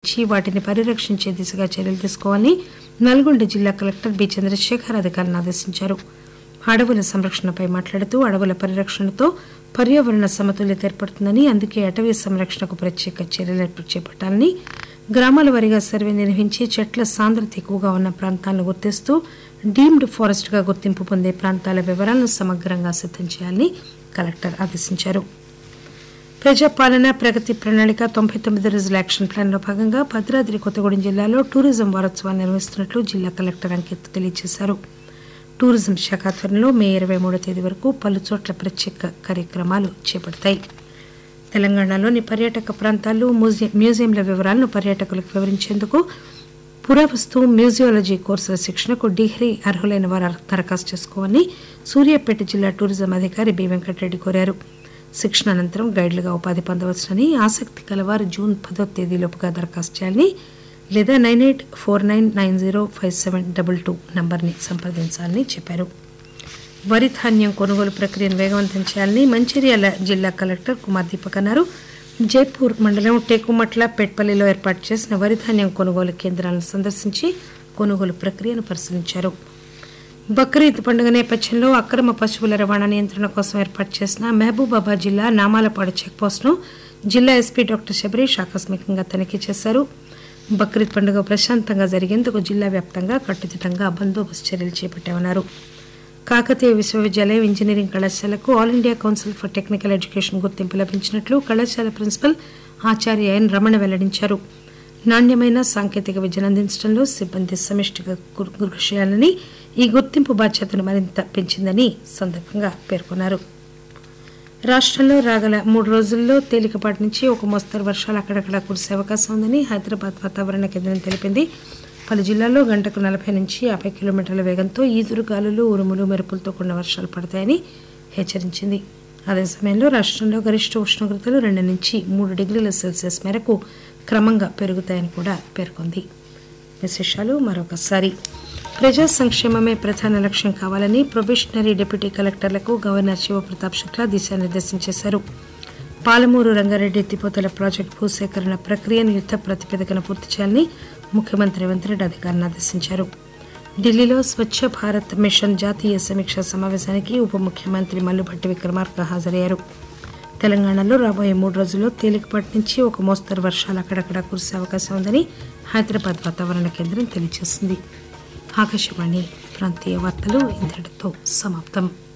గుర్తించి వాటిని పరిరక్షించే దిశగా చర్యలు తీసుకోవాలని నల్గొండ జిల్లా కలెక్టర్ బి చంద్రశేఖర్ అధికారులను ఆదేశించారు అడవుల సంరక్షణపై మాట్లాడుతూ అడవుల పరిరక్షణతో పర్యావరణ సమతుల్యత ఏర్పడుతుందని అందుకే అటవీ సంరక్షణకు ప్రత్యేక చర్యలు చేపట్టాలని గ్రామాల వారీగా సర్వే నిర్వహించి చెట్ల సాంద్రత ఎక్కువగా ఉన్న ప్రాంతాలను గుర్తిస్తూ డీమ్డ్ ఫారెస్ట్ గా గుర్తింపు పొందే ప్రాంతాల వివరాలను సమగ్రంగా సిద్దం చేయాలని కలెక్టర్ ఆదేశించారు ప్రజాపాలన ప్రగతి ప్రణాళిక తొంభై తొమ్మిది రోజుల యాక్షన్ ప్లాన్ లో భాగంగా భద్రాద్రి కొత్తగూడెం జిల్లాలో టూరిజం వారోత్సవాన్ని నిర్వహిస్తున్నట్లు జిల్లా కలెక్టర్ అంకిత్ తెలియజేశారు టూరిజం శాఖ ఆధ్వర్యంలో మే ఇరవై మూడో తేదీ వరకు పలు చోట్ల ప్రత్యేక కార్యక్రమాలు చేపడతాయి తెలంగాణలోని పర్యాటక ప్రాంతాలు మ్యూజియం మ్యూజియంల వివరాలను పర్యాటకులకు వివరించేందుకు పురావస్తు మ్యూజియాలజీ కోర్సుల శిక్షణకు డిగ్రీ అర్హులైన వారు దరఖాస్తు చేసుకోవాలని సూర్యాపేట జిల్లా టూరిజం అధికారి బి వెంకటరెడ్డి కోరారు శిక్షణ అనంతరం గైడ్లుగా ఉపాధి పొందవచ్చునని ఆసక్తి కలవారు జూన్ పదో తేదీలోపుగా దరఖాస్తు చేయాలని లేదా nine eight four nine nine zero five seven double two నంబర్ని సంప్రదించాలని చెప్పారు వరి ధాన్యం కొనుగోలు ప్రక్రియను వేగవంతం చేయాలని మంచిర్యాల జిల్లా కలెక్టర్ కుమార్ దీపక్ అన్నారు జైపూర్ మండలం టేకుమట్ల పెట్పల్లిలో ఏర్పాటు చేసిన వరి ధాన్యం కొనుగోలు కేంద్రాలను సందర్శించి కొనుగోలు ప్రక్రియను పరిశీలించారు బక్రీద్ పండుగ నేపథ్యంలో అక్రమ పశువుల రవాణా నియంత్రణ కోసం ఏర్పాటు చేసిన మహబూబాబాద్ జిల్లా నామాలపాడు చెక్పోస్టును జిల్లా ఎస్పీ డాక్టర్ శబరీష్ ఆకస్మికంగా తనిఖీ చేశారు బక్రీద్ పండుగ ప్రశాంతంగా జరిగేందుకు జిల్లా వ్యాప్తంగా కట్టుదిట్టంగా బందోబస్తు చర్యలు చేపట్టామన్నారు కాకతీయ విశ్వవిద్యాలయం ఇంజనీరింగ్ కళాశాలకు All India Council for Technical Education గుర్తింపు లభించినట్లు కళాశాల ప్రిన్సిపల్ ఆచార్య ఎన్ రమణ వెల్లడించారు నాణ్యమైన సాంకేతిక విద్యను అందించడంలో సిబ్బంది సమిష్టిగా కృషి చేయాలని ఈ గుర్తింపు బాధ్యతను మరింత పెంచిందని సందర్భంగా పేర్కొన్నారు రాష్టంలో రాగల మూడు రోజుల్లో తేలికపాటి నుంచి ఒక మోస్తరు వర్షాలు అక్కడక్కడ కురిసే అవకాశం ఉందని హైదరాబాద్ వాతావరణ కేంద్రం తెలిపింది పలు జిల్లాల్లో గంటకు నలభై నుంచి యాభై కిలోమీటర్ల వేగంతో ఈదురుగాలులు ఉరుములు మెరుపులతో కూడిన వర్షాలు పడతాయని హెచ్చరించింది అదే సమయంలో రాష్టంలో గరిష్ట ఉష్ణోగ్రతలు రెండు నుంచి మూడు డిగ్రీల సెల్సియస్ మేరకు క్రమంగా పెరుగుతాయని కూడా పేర్కొంది విశేషాలు మరొకసారి ప్రజా సంక్షేమమే ప్రధాన లక్ష్యం కావాలని ప్రొబేషనరీ డిప్యూటీ కలెక్టర్లకు గవర్నర్ శివప్రతాప్ శుక్లా దిశానిర్దేశం చేశారు పాలమూరు రంగారెడ్డి ఎత్తిపోతల ప్రాజెక్టు భూసేకరణ ప్రక్రియను యుద్ద ప్రాతిపదికన పూర్తి చేయాలని ముఖ్యమంత్రి రేవంత్ రెడ్డి అధికారులను ఆదేశించారు ఢిల్లీలో స్వచ్ఛ భారత్ మిషన్ జాతీయ సమీక్షా సమావేశానికి ఉప ముఖ్యమంత్రి మల్లుభట్టి విక్రమార్క హాజరయ్యారు తెలంగాణలో రాబోయే మూడు రోజుల్లో తేలికపాటి నుంచి ఒక మోస్తరు వర్షాలు అక్కడక్కడ కురిసే అవకాశం ఉందని హైదరాబాద్ వాతావరణ కేంద్రం తెలియజేసింది ఆకాశవాణి ప్రాంతీయ వార్తలు ఇంతటితో సమాప్తం